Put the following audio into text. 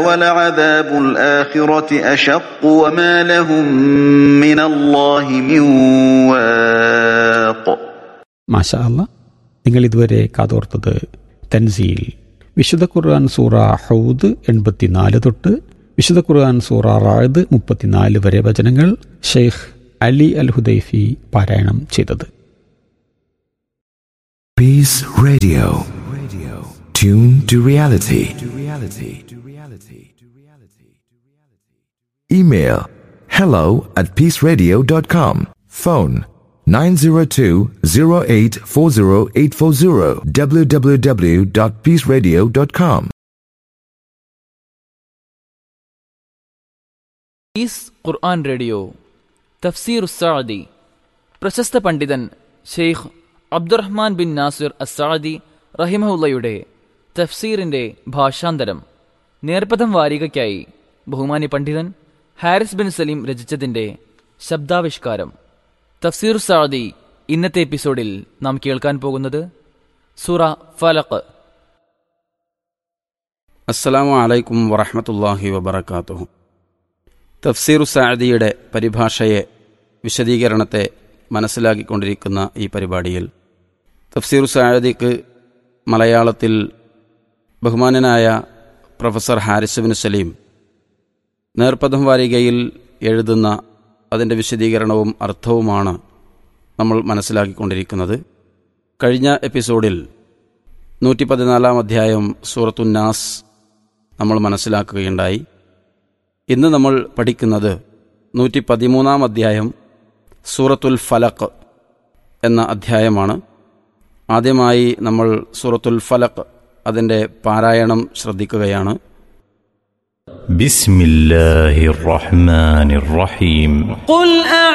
وَلَعَذَابُ الْآخِرَةِ أَشَقُّ وَمَا لَهُم مِّنَ اللَّهِ مِن وَاقٍ മാഷാ അല്ല നിങ്ങൾ ഇതുവരെ കാതോർത്തത് തൻസീൽ വിശുദ്ധ ഖുർആൻ സൂറ ഹൗദ് എൺപത്തിനാല് തൊട്ട് വിശുദ്ധ ഖുർആൻ സൂറ റായത് മുപ്പത്തിനാല് വരെ വചനങ്ങൾ ഷെയ്ഖ് അലി അൽ ഹുദൈഫി പാരായണം ചെയ്തത് Peace Radio. Radio. Tune to reality. To reality. To reality. To reality. Email hello at peaceradio.com. Phone 902-0840840 www.peaceradio.com. Is Quran radio തഫ്സീർ ഉസ്സാദി പ്രശസ്ത പണ്ഡിതൻ ഷെയ്ഖ് അബ്ദുറഹ്മാൻ ബിൻ നാസിർ അസാദി റഹിമഹുല്ലയുടെ തഫ്സീറിന്റെ ഭാഷാന്തരം നേർപ്പദം വാരികയ്ക്കായി ബഹുമാനി പണ്ഡിതൻ ഹാരിസ് ബിൻ സലീം രചിച്ചതിന്റെ ശബ്ദാവിഷ്കാരം തഫ്സീർ സാദി ഇന്നത്തെ എപ്പിസോഡിൽ നാം കേൾക്കാൻ പോകുന്നത് സുറ ഫലഖ് അസ്സലാമു അലൈക്കും വറഹമത്തല്ലാഹി വബർക്കാത്തുഹു തഫ്സീറു സാദിയുടെ പരിഭാഷയെ വിശദീകരണത്തെ മനസ്സിലാക്കിക്കൊണ്ടിരിക്കുന്ന ഈ പരിപാടിയിൽ തഫ്സീറു സാദിക്ക് മലയാളത്തിൽ ബഹുമാനനായ പ്രൊഫസർ ഹാരിസ് ബിൻ സലീം നേർപ്പദം വാരികയിൽ എഴുതുന്ന അതിൻ്റെ വിശദീകരണവും അർത്ഥവുമാണ് നമ്മൾ മനസ്സിലാക്കിക്കൊണ്ടിരിക്കുന്നത് കഴിഞ്ഞ എപ്പിസോഡിൽ നൂറ്റി പതിനാലാം അധ്യായം സൂറത്തുന്നാസ് നമ്മൾ മനസ്സിലാക്കുകയുണ്ടായി ഇന്ന് നമ്മൾ പഠിക്കുന്നത് നൂറ്റി പതിമൂന്നാം അധ്യായം സൂറത്തുൽ ഫലഖ് എന്ന അധ്യായമാണ് ആദ്യമായി നമ്മൾ സൂറത്തുൽ ഫലഖ് അതിൻ്റെ പാരായണം ശ്രദ്ധിക്കുകയാണ് بسم الله الرحمن الرحيم قل